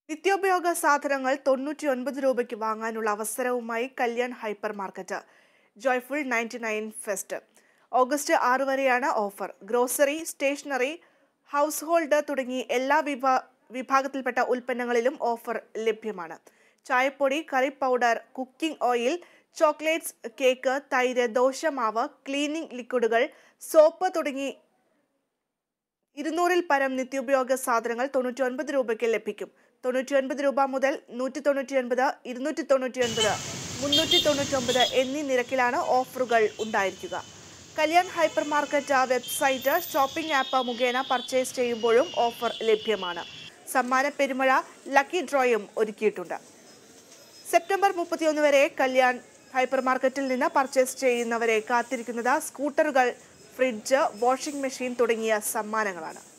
നിത്യോപയോഗ സാധനങ്ങൾ തൊണ്ണൂറ്റി ഒൻപത് രൂപയ്ക്ക് വാങ്ങാനുള്ള അവസരവുമായി Kalyan hypermarket joyful ninety nine fest August ആറ് വരെയാണ് offer grocery stationery household തുടങ്ങി എല്ലാ വിഭാ വിഭാഗത്തിൽപ്പെട്ട ഉൽപ്പന്നങ്ങളിലും ഓഫർ ലഭ്യമാണ് ചായപ്പൊടി curry powder cooking oil chocolates cake തൈര് ദോശമാവ് ക്ലീനിംഗ് ലിക്വിഡുകൾ സോപ്പ് തുടങ്ങി ഇരുന്നൂറിൽ പരം നിത്യോപയോഗ സാധനങ്ങൾ തൊണ്ണൂറ്റി ഒൻപത് രൂപയ്ക്ക് ലഭിക്കും തൊണ്ണൂറ്റി ഒൻപത് രൂപ മുതൽ നൂറ്റി തൊണ്ണൂറ്റി ഒൻപത് ഇരുന്നൂറ്റി തൊണ്ണൂറ്റി ഒൻപത് മുന്നൂറ്റി തൊണ്ണൂറ്റി ഒൻപത് എന്നീ നിരക്കിലാണ് ഓഫറുകൾ ഉണ്ടായിരിക്കുക Kalyan hypermarket website shopping app മുഖേന പർച്ചേസ് ചെയ്യുമ്പോഴും ഓഫർ ലഭ്യമാണ് സമ്മാന പെരുമഴ ലക്കി ഡ്രോയും ഒരുക്കിയിട്ടുണ്ട് സെപ്റ്റംബർ മുപ്പത്തിയൊന്ന് വരെ കല്യാൺ ഹൈപ്പർ മാർക്കറ്റിൽ നിന്ന് പർച്ചേസ് ചെയ്യുന്നവരെ കാത്തിരിക്കുന്നത് സ്കൂട്ടറുകൾ ഫ്രിഡ്ജ് വാഷിംഗ് മെഷീൻ തുടങ്ങിയ സമ്മാനങ്ങളാണ്